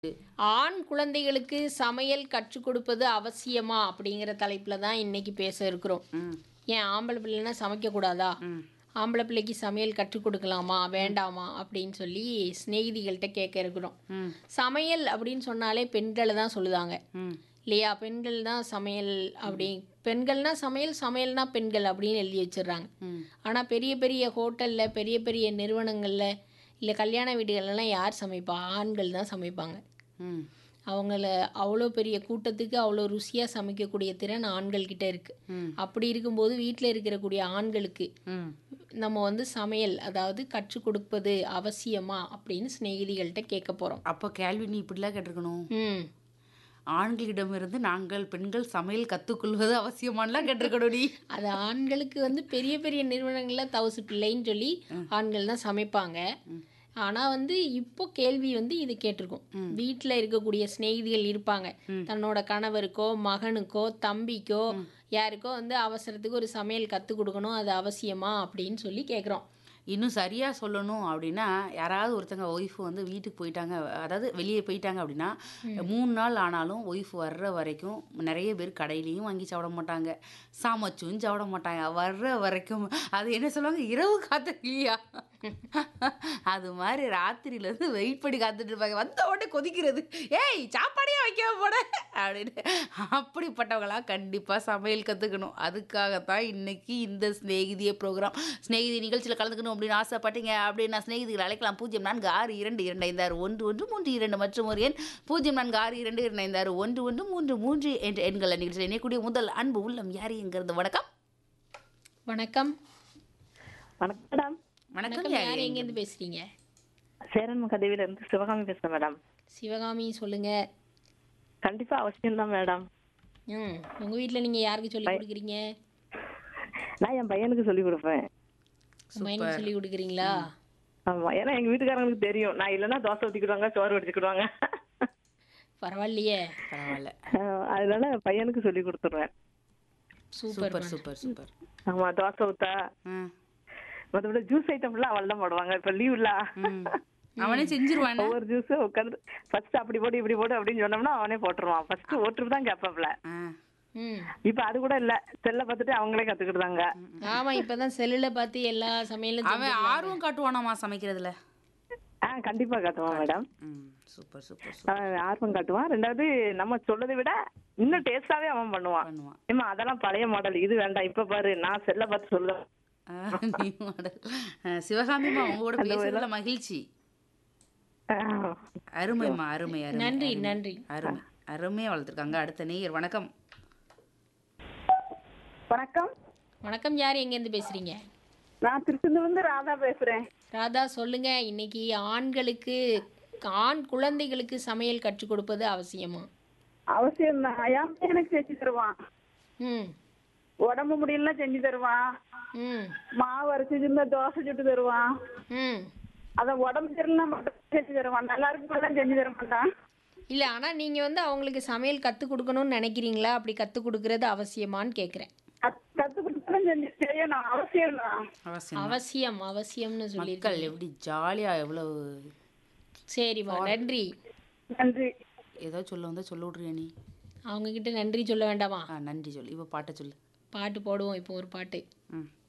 ஆண் குழந்தைகளுக்கு சமையல் கற்றுக் கொடுப்பது அவசியமா அப்படிங்கிற தலைப்புல தான் இன்னைக்கு பேச இருக்கிறோம் ம் ஏன் ஆம்பளை பிள்ளைன்னா சமைக்க கூடாதா ம் ஆம்பளை பிள்ளைக்கு சமையல் கற்றுக் கொடுக்கலாமா வேண்டாமா அப்படின்னு சொல்லி சிநேகிதிகள்கிட்ட கேட்க இருக்கிறோம் ம் சமையல் அப்படின்னு சொன்னாலே பெண்களை தான் சொல்லுதாங்க ம் இல்லையா பெண்கள் தான் சமையல் அப்படி பெண்கள்னா சமையல் சமையல்னா பெண்கள் அப்படின்னு எழுதி வச்சிடுறாங்க ம் ஆனால் பெரிய பெரிய ஹோட்டலில் பெரிய பெரிய நிறுவனங்களில் இல்லை கல்யாண வீடுகள்லாம் யார் சமைப்பா ஆண்கள் தான் சமைப்பாங்க ம் அவங்கள அவ்வளோ பெரிய கூட்டத்துக்கு அவ்வளோ ருசியாக சமைக்கக்கூடிய திறன் ஆண்கள்கிட்ட இருக்குது ம். அப்படி இருக்கும்போது வீட்டில் இருக்கக்கூடிய ஆண்களுக்கு ம் நம்ம வந்து சமையல் அதாவது கற்றுக் கொடுப்பது அவசியமா அப்படின்னு சிநேகிதிகள்கிட்ட கேட்க போகிறோம் அப்போ கேள்வி நீ இப்படிலாம் கேட்டிருக்கணும் ம் ஆண்களிடமிருந்து நாங்கள் பெண்கள் சமையல் கற்றுக்கொள்வது அவசியமானலாம் கேட்டிருக்கணும் நீ அது ஆண்களுக்கு வந்து பெரிய பெரிய நிறுவனங்களில் தவசு பிள்ளைன்னு சொல்லி ஆண்கள் தான் சமைப்பாங்க ஆனால் வந்து இப்போ கேள்வி வந்து இது கேட்டிருக்கோம் வீட்டில் இருக்கக்கூடிய சிநேகிதிகள் இருப்பாங்க தன்னோட கணவருக்கோ மகனுக்கோ தம்பிக்கோ யாருக்கோ வந்து அவசரத்துக்கு ஒரு சமையல் கற்றுக் கொடுக்கணும் அது அவசியமா அப்படின்னு சொல்லி கேட்குறோம் இன்னும் சரியாக சொல்லணும் அப்படின்னா யாராவது ஒருத்தங்க ஒய்ஃப் வந்து வீட்டுக்கு போயிட்டாங்க அதாவது வெளியே போயிட்டாங்க அப்படின்னா மூணு நாள் ஆனாலும் ஒய்ஃப் வர்ற வரைக்கும் நிறைய பேர் கடையிலையும் வாங்கி சாப்பிட மாட்டாங்க சமைச்சும் சாப்பிட மாட்டாங்க வர்ற வரைக்கும் அது என்ன சொல்லுவாங்க இரவு காத்து இல்லையா அது மாதிரி ராத்திரியிலேருந்து வெயிட் பண்ணி காத்துட்டு இருப்பாங்க வந்த உடனே கொதிக்கிறது ஏய் சாப்பாடே வைக்காம போட அப்படின்னு அப்படிப்பட்டவங்களாம் கண்டிப்பாக சமையல் கற்றுக்கணும் அதுக்காகத்தான் இன்னைக்கு இந்த ஸ்நேகிதிய ப்ரோக்ராம் ஸ்நேகிதி நிகழ்ச்சியில் கலந்துக்கணும் அப்படின்னு ஆசைப்பட்டீங்க அப்படின்னு நான் ஸ்நேகிதிகள் அழைக்கலாம் பூஜ்ஜியம் நான்கு ஆறு இரண்டு இரண்டு ஐந்து ஆறு ஒன்று ஒன்று மூன்று இரண்டு மற்றும் ஒரு எண் பூஜ்ஜியம் நான்கு ஆறு இரண்டு இரண்டு ஐந்து ஆறு ஒன்று ஒன்று மூன்று மூன்று என்ற எண்களை நிகழ்ச்சியில் இணையக்கூடிய முதல் அன்பு உள்ளம் யாரைங்கிறது வணக்கம் வணக்கம் வணக்கம் மேடம் வணக்கம் வணக்கம் யார் யாரு எங்கேருந்து பேசுகிறீங்க சேரன் கதவில இருந்து சிவகாமி பேசுறேன் மேடம் சிவகாமி சொல்லுங்க கண்டிப்பா அவசியம் தான் மேடம் ம் உங்கள் வீட்டில் நீங்கள் யாருக்கு சொல்லி கொடுக்குறீங்க நான் என் பையனுக்கு சொல்லி கொடுப்பேன் மைனுக்கு சொல்லி கொடுக்குறீங்களா ஆமா ஏன்னா எங்க வீட்டுக்காரங்களுக்கு தெரியும் நான் இல்லைன்னா தோசை ஊத்திக்கிடுவாங்க சோறு வச்சுக்கிடுவாங்க பரவாயில்லையே பரவாயில்ல அதனால பையனுக்கு சொல்லி கொடுத்துருவேன் சூப்பர் சூப்பர் சூப்பர் சூப்பர் ஆமா தோசை ஊத்தா ம் மற்றபடி ஜூஸ் ஐட்டம் ஃபுல்லா அவள் தான் போடுவாங்க இப்ப லீவ்ல ம். அவனே செஞ்சிருவானே ஒவ்வொரு ஜூஸ் உட்காந்து ஃபர்ஸ்ட் அப்படி போடு இப்படி போடு அப்படின்னு சொன்னோம்னா அவனே போட்டுருவான் ஃபர்ஸ்ட் ஓட்டுட்டு தான் கேட்பாப்ல ஆ ம் இப்ப அது கூட இல்ல செல்ல பார்த்துட்டு அவங்களே கத்துக்கிட்டாங்க ஆமா இப்பதான் செல்லுல பார்த்து எல்லா சமையலும் அவன் ஆர்வம் காட்டுவானாமா சமைக்கிறதுல ஆ கண்டிப்பா காட்டுவான் மேடம் ம் சூப்பர் சூப்பர் சூப்பர் அவன் ஆர்வம் காட்டுவான் ரெண்டாவது நம்ம சொல்லதை விட இன்னும் டேஸ்டாவே அவன் பண்ணுவான் பண்ணுவான் ஏமா அதெல்லாம் பழைய மாடல் இது வேண்டாம் இப்ப பாரு நான் செல்ல பார்த்து சொல்லுவேன் ஆ, நீ மாடல். ஆ, சிவகாமிம்மா உங்களோட பேசுறதுல மகிழ்ச்சி அருமைம்மா அருமை அருமை நன்றி அருமை. நன்றி அருமை அருமையா வளர்த்துருக்காங்க அடுத்த நேயர் வணக்கம் வணக்கம் வணக்கம் யார் எங்கேருந்து பேசுறீங்க நான் திருச்செந்தூர்லேருந்து ராதா பேசுறேன் ராதா சொல்லுங்க இன்னைக்கு ஆண்களுக்கு ஆண் குழந்தைகளுக்கு சமையல் கற்றுக் கொடுப்பது அவசியமா அவசியம் தான் என் பையனுக்கு செஞ்சு தருவான் ம் உடம்பு முடியலன்னா செஞ்சு தருவான் ம் மாவு அரைச்சி இருந்தா தோசை சுட்டு தருவான் ம் அத உடம்பு சரியில்லைன்னா மட்டும் செஞ்சு தருவான் நல்லா இருக்கும்போது செஞ்சு தர மாட்டான் இல்லை ஆனால் நீங்கள் வந்து அவங்களுக்கு சமையல் கற்றுக் கொடுக்கணும்னு நினைக்கிறீங்களா அப்படி கற்றுக் கொடுக்கறது அவசியமான்னு கேட்குறேன் கத்- கத்து கொடுத்தாலும் செஞ்சு செய்யணும் அவசியம் தான் அவசியம் அவசியம் அவசியம்னு சொல்லி மக்கள் எப்படி ஜாலியா எவ்வளவு சரிம்மா நன்றி நன்றி ஏதோ சொல்ல வந்தா சொல்ல விட்றியா நீ அவங்க கிட்ட நன்றி சொல்ல வேண்டாமா ஆ நன்றி சொல்லு இப்போ பாட்டை சொல்லு பாட்டு போடுவோம் இப்போ ஒரு பாட்டு ம்